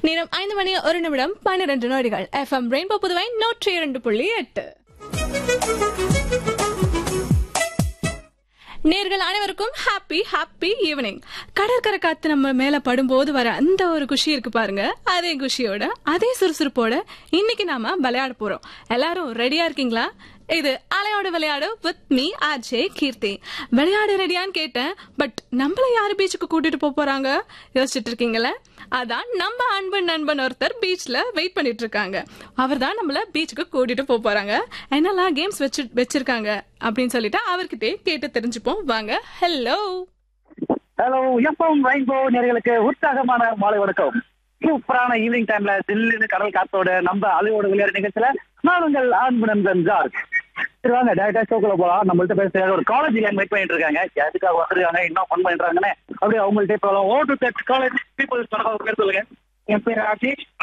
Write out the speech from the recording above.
நேரம் ஐந்து மணி ஒரு நிமிடம் பன்னிரண்டு நொடிகள் எஃப்எம் ரெயின்போ புதுவை நூற்றி இரண்டு புள்ளி எட்டு நேர்கள் அனைவருக்கும் ஹாப்பி ஹாப்பி ஈவினிங் கடற்கரை காத்து நம்ம மேல படும்போது வர அந்த ஒரு குஷி இருக்கு பாருங்க அதே குஷியோட அதே சுறுசுறுப்போட இன்னைக்கு நாம விளையாட போறோம் எல்லாரும் ரெடியா இருக்கீங்களா இது அலையோட விளையாடு வித் மீ ஆர்ஜே கீர்த்தி விளையாடு ரெடியான்னு கேட்டேன் பட் நம்மள யாரு பீச்சுக்கு கூட்டிட்டு போக போறாங்க யோசிச்சுட்டு இருக்கீங்களே அதான் நம்ம அன்பு நண்பன் ஒருத்தர் பீச்ல வெயிட் பண்ணிட்டு இருக்காங்க அவர் தான் நம்மள பீச்சுக்கு கூட்டிட்டு போக போறாங்க என்னெல்லாம் கேம்ஸ் வச்சு வச்சிருக்காங்க அப்படின்னு சொல்லிட்டு அவர்கிட்டே கேட்டு தெரிஞ்சுப்போம் வாங்க ஹலோ ஹலோ எஃப்எம் ரெயின்போ நேர்களுக்கு உற்சாகமான மாலை வணக்கம் சூப்பரான ஈவினிங் டைம்ல தில்லுன்னு கடல் காத்தோட நம்ம அலையோட விளையாட்டு நிகழ்ச்சியில நான் உங்கள் அன்பு நண்பன் ஜார்ஜ் சரி வாங்க டேரக்டா ஷோக்குள்ள போலாம் நம்மள்ட்ட பேச ஒரு காலேஜ் லைன் வெயிட் பண்ணிட்டு இருக்காங்க எதுக்காக வந்துருக்காங்க என்ன ஃபன் பண்ணிருக்காங்கன்னு அப்படியே அவங்கள்ட்ட போகலாம் oh to that college people பேர் சொல்லுங்க என் பேர் ராஜேஷ்